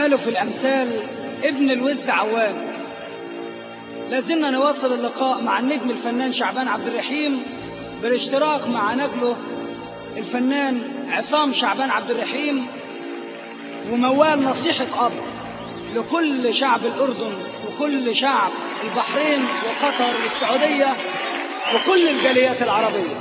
قالوا في الأمثال ابن الوز عواد لازلنا نواصل اللقاء مع النجم الفنان شعبان عبد الرحيم بالاشتراك مع نجله الفنان عصام شعبان عبد الرحيم وموال نصيحة أب لكل شعب الأردن وكل شعب البحرين وقطر والسعودية وكل الجاليات العربية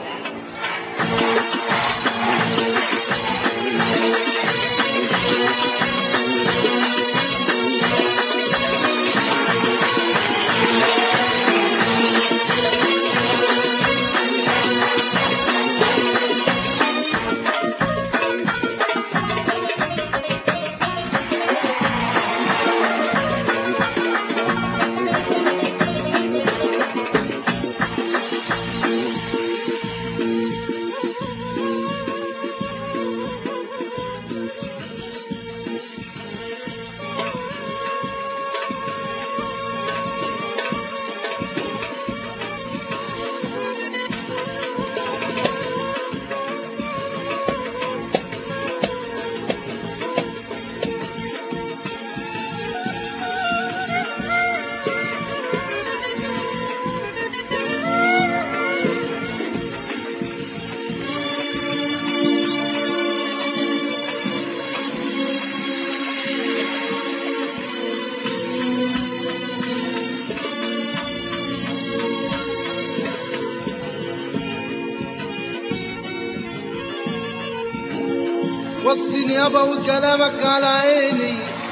وصيني يابا وكلامك على عيني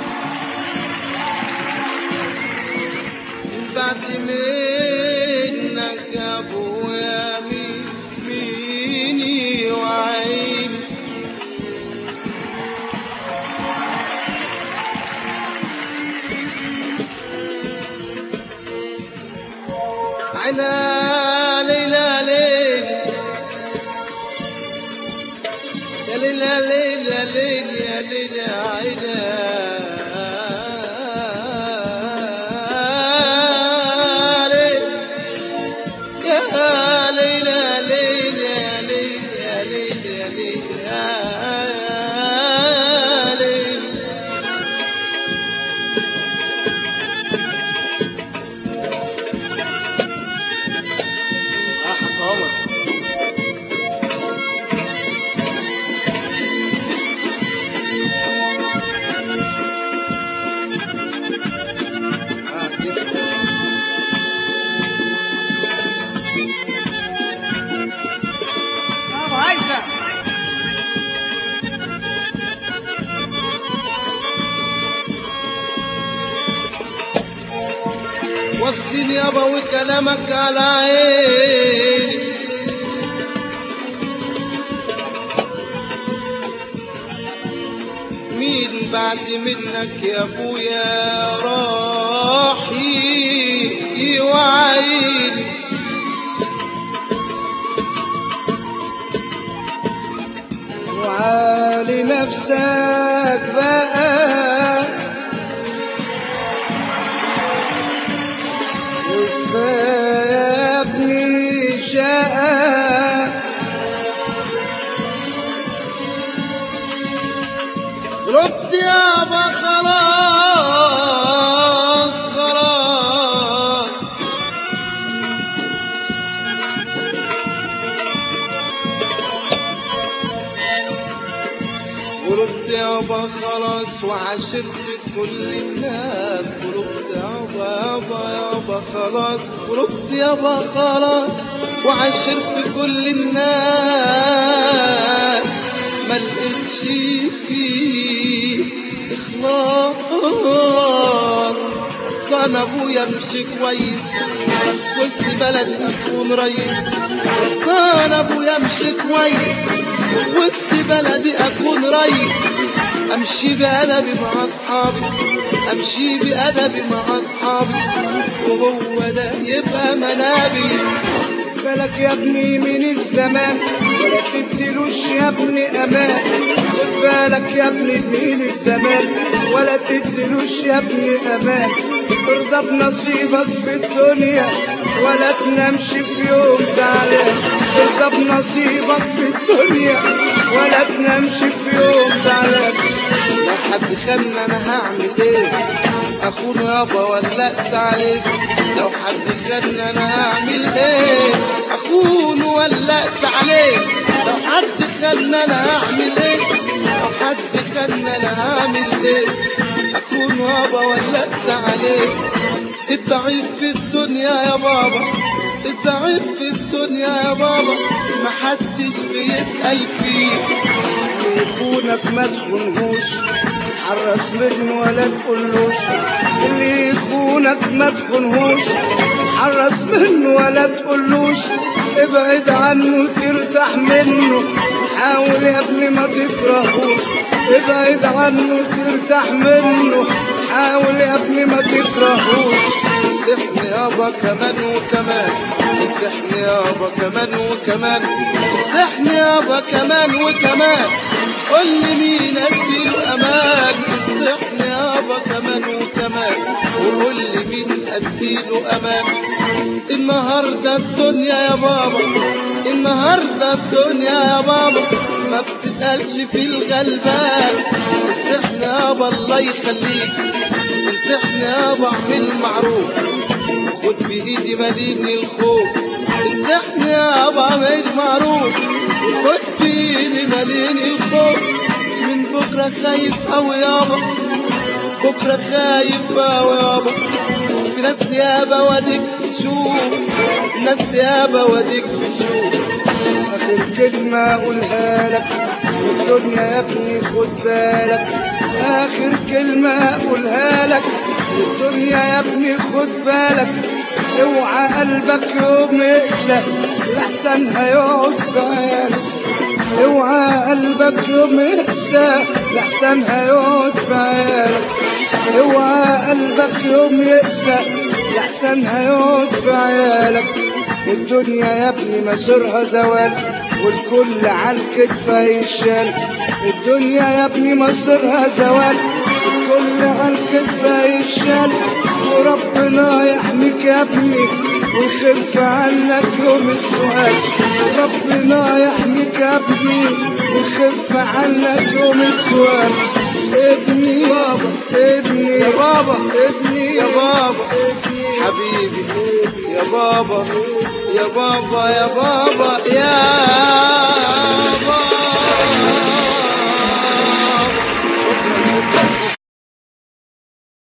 من بعد منك يا ابويا مين ميني وعيني عينا ليلى ليلى يا ليل يا ليل يا ليل يا ليل يا عينا يا ليل يا ليل يا ليل يا ليل يا ليل يا ليل يا حق عمر أبو هيثم وصيني يابا وكلامك على عيني مين بعد منك يا ابويا راح يوعيني وعالي نفسك بقى وكفاية يا ابني شقة رد يابا خلاص خلاص قلت يابا خلاص وعشرت كل الناس قلت يابا يابا يابا خلاص قلت يابا خلاص وعشرت كل الناس ما لقيتش فيه اخلاص صان ابويا امشي كويس وسط بلدي اكون ريس صان ابويا امشي كويس وسط بلدي اكون ريس امشي بادبي مع اصحابي امشي بادبي مع اصحابي وهو ده يبقى منابي بالك يا ابني من الزمان ولا تديلوش يا ابني امان خد بالك يا ابني من الزمان ولا تديلوش يا ابني امان ارضى بنصيبك في الدنيا ولا تنامش في يوم زعلان ارضى بنصيبك في الدنيا ولا تنامش في يوم زعلان ما حدش خلنا انا هعمل ايه اخون يابا ولا اقسى عليك لو حد خلنا انا هعمل ايه اخون ولا اقسى عليك لو حد خلنا انا هعمل ايه لو حد خلنا انا هعمل ايه اخون يابا ولا اقسى عليك الضعيف في الدنيا يا بابا الضعيف في الدنيا يا بابا محدش بيسأل فيه يخونك ما تخونهوش حرص منه ولا تقولوش اللي يخونك ما تخونهوش حرص منه ولا تقولوش ابعد عنه ترتاح منه حاول يا ابني ما تكرهوش ابعد عنه ترتاح منه حاول يا ابني ما تكرهوش انصحني يابا كمان وكمان انصحني يابا كمان وكمان انصحني يابا كمان وكمان قول لي مين اديله امان انصحني يابا كمان وكمان وقول لي مين اديله امان النهارده الدنيا يا بابا النهارده الدنيا يا بابا ما بتسألش في الغلبان انصحني يابا الله يخليك انصحني يابا اعمل معروف خد بايدي ماليني الخوف انصحني يابا اعمل معروف خد بايدي ماليني الخوف من بكره خايف اوي يابا بكره خايف اوي يابا في ناس يابا واديك بتشوف ناس يابا واديك بتشوف آخر كلمة أقولها لك الدنيا يا ابني خد بالك آخر كلمة أقولها لك الدنيا يا ابني خد بالك اوعى قلبك يوم يقسى لحسن هيقعد في عيالك اوعى قلبك يوم يقسى لحسن هيقعد في عيالك اوعى قلبك يوم يقسى لحسن هيقعد في عيالك الدنيا يا ابني مسيرها زوال والكل على الكتف هيشال الدنيا يا ابني مصيرها زوال الكل على الكتف هيشال وربنا يحميك يا ابني ويخف عنك يوم السؤال ربنا يحميك يا ابني ويخف عنك يوم السؤال ابني بابا ابني يا بابا ابني يا بابا ابني حبيبي يا بابا يا بابا يا بابا يا بابا